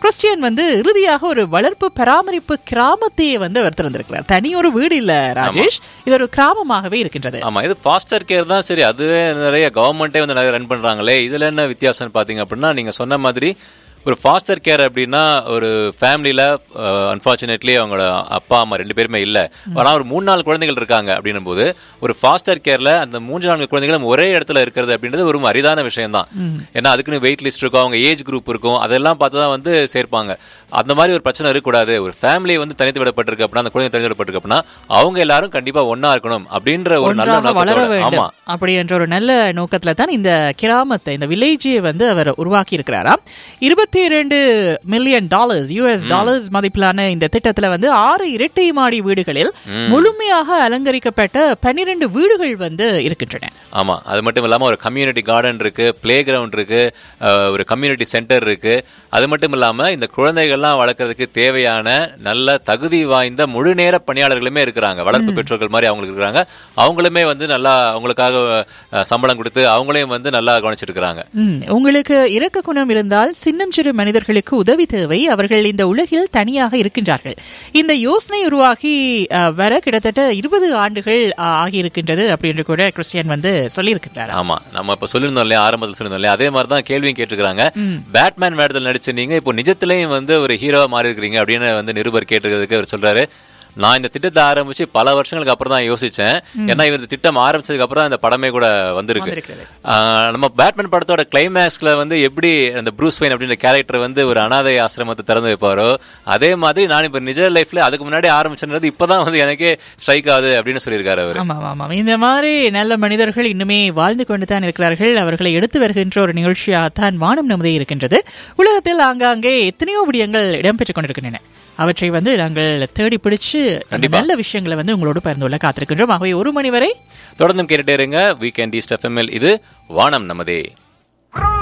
Christian வந்து இறுதியாக ஒரு வளர்ப்பு பராமரிப்பு கிராமத்தையே வந்து அவர் திறந்திருக்கிறார் தனி ஒரு வீடு இல்ல ராஜேஷ் இது ஒரு கிராமமாகவே இருக்கின்றது ஆமா இது ஃபாஸ்டர் கேர் தான் சரி அதுவே நிறைய கவர்மெண்ட்டே வந்து நிறைய ரன் பண்றாங்களே இதுல என்ன வித்தியாசம் பாத்தீங்க அப்படின்னா நீங்க சொன்ன மாதிரி ஒரு ஃபாஸ்டர் கேர் அப்படின்னா ஒரு ஃபேமிலியில அன்பார்ச்சுனேட்லி அவங்களோட அப்பா அம்மா ரெண்டு பேருமே இல்ல ஆனா ஒரு மூணு நாலு குழந்தைகள் இருக்காங்க அப்படின்னும் போது ஒரு ஃபாஸ்டர் கேர்ல அந்த மூன்று நான்கு குழந்தைகளும் ஒரே இடத்துல இருக்கிறது அப்படின்றது ஒரு அரிதான விஷயம் தான் ஏன்னா அதுக்குன்னு வெயிட் லிஸ்ட் இருக்கும் அவங்க ஏஜ் குரூப் இருக்கும் அதெல்லாம் பார்த்து தான் வந்து சேர்ப்பாங்க அந்த மாதிரி ஒரு பிரச்சனை இருக்கக்கூடாது ஒரு ஃபேமிலி வந்து தனித்து விடப்பட்டிருக்கு அப்படின்னா அந்த குழந்தை தனித்து விடப்பட்டிருக்கு அப்படின்னா அவங்க எல்லாரும் கண்டிப்பா ஒண்ணா இருக்கணும் அப்படின்ற ஒரு நல்ல ஒன்றாக வளர நோக்கத்தோட ஆமா வேண்டும் அப்படி என்ற ஒரு நல்ல நோக்கத்துல தான் இந்த கிராமத்தை இந்த வில்லேஜை வந்து அவர் உருவாக்கி இருக்கிறாராம் இருபத்தி இரண்டு மில்லியன் டாலர்ஸ் யூஎஸ் டாலர்ஸ் மதிப்பிலான இந்த திட்டத்துல வந்து ஆறு இரட்டை மாடி வீடுகளில் முழுமையாக அலங்கரிக்கப்பட்ட பன்னிரண்டு வீடுகள் வந்து இருக்கின்றன ஆமா அது மட்டும் இல்லாம ஒரு கம்யூனிட்டி கார்டன் இருக்கு பிளே கிரவுண்ட் இருக்கு அஹ், ஒரு கம்யூனிட்டி சென்டர் இருக்கு அது மட்டும் இல்லாம இந்த குழந்தைகள்லாம் வளர்க்கறதுக்கு தேவையான நல்ல தகுதி வாய்ந்த முழு நேர பணியாளர்களுமே இருக்கிறாங்க வளர்ப்பு பெற்றோர்கள் மாதிரி அவங்களுக்கு இருக்கிறாங்க அவங்களுமே வந்து நல்லா அவங்களுக்காக அஹ், சம்பளம் கொடுத்து அவங்களையும் வந்து நல்லா கவனிச்சிட்டு இருக்கிறாங்க ம், உங்களுக்கு இரக்க குணம் இருந்தால் சின்னம் சிறு மனிதர்களுக்கு உதவி தேவை அவர்கள் இந்த உலகில் தனியாக இருக்கின்றார்கள் இந்த யோசனை உருவாகி அஹ், வர கிட்டத்தட்ட இருபது ஆண்டுகள் அஹ், ஆகியிருக்கின்றது அப்படின்னு கூட கிறிஸ்டியன் வந்து சொல்லியிருக்கின்றார் ஆமா நம்ம இப்ப சொல்லியிருந்தோம் இல்லையா ஆரம்பத்தில் சொல்லியிருந்தோம் இல்லையா அதே மாதிரி தான் கேள்வியும் கேட்டிருக்காங்க பேட்மேன் வேடத்தில் நடிச்ச நீங்க இப்போ நிஜத்திலையும் வந்து ஒரு ஹீரோவா மாறி இருக்கிறீங்க அப்படின்னு வந்து நிருபர் கேட்டிருக்கிறதுக்கு அவர் சொல்றாரு நான் இந்த திட்டத்தை ஆரம்பிச்சு பல வருஷங்களுக்கு அப்புறம் தான் யோசிச்சேன் ஏன்னா இவர் இந்த திட்டம் ஆரம்பிச்சதுக்கு அப்புறம் தான் இந்த படமே கூட வந்திருக்கு வந்திருக்கிறது. ஆஹ் நம்ம பேட்மேன் படத்தோட கிளைமேக்ஸ்ல வந்து எப்படி அந்த ப்ரூஸ் வெயின் அப்படின்ற கேரக்டர் வந்து ஒரு அனாதை ஆசிரமத்தை திறந்து வைப்பாரோ அதே மாதிரி நான் இப்ப நிஜ லைஃப்ல அதுக்கு முன்னாடி ஆரம்பிச்சது இப்பதான் வந்து எனக்கே ஸ்ட்ரைக் ஆகுது அப்படின்னு சொல்லியிருக்காரு அவர் ஆமாம் ஆமாம் இந்த மாதிரி நல்ல மனிதர்கள் இன்னுமே வாழ்ந்து கொண்டு தான் இருக்கிறார்கள் அவர்களை எடுத்து வருகின்ற ஒரு நிகழ்ச்சியாகத்தான் வானம் நமதே இருக்கின்றது உலகத்தில் ஆங்காங்கே எத்தனையோ விடயங்கள் இடம்பெற்றுக் கொண்டிருக்கின்றன அவற்றை வந்து நாங்கள் தேடி பிடிச்சு நல்ல விஷயங்களை வந்து உங்களோடு பகிர்ந்து கொள்ள காத்திருக்கின்றோம் ஆகவே ஒரு மணி வரை தொடர்ந்தும் கேட்டுட்டே இருங்க வீக்கெண்ட் ஈஸ்ட் எஃப்எம்எல் இது வானம் நமதே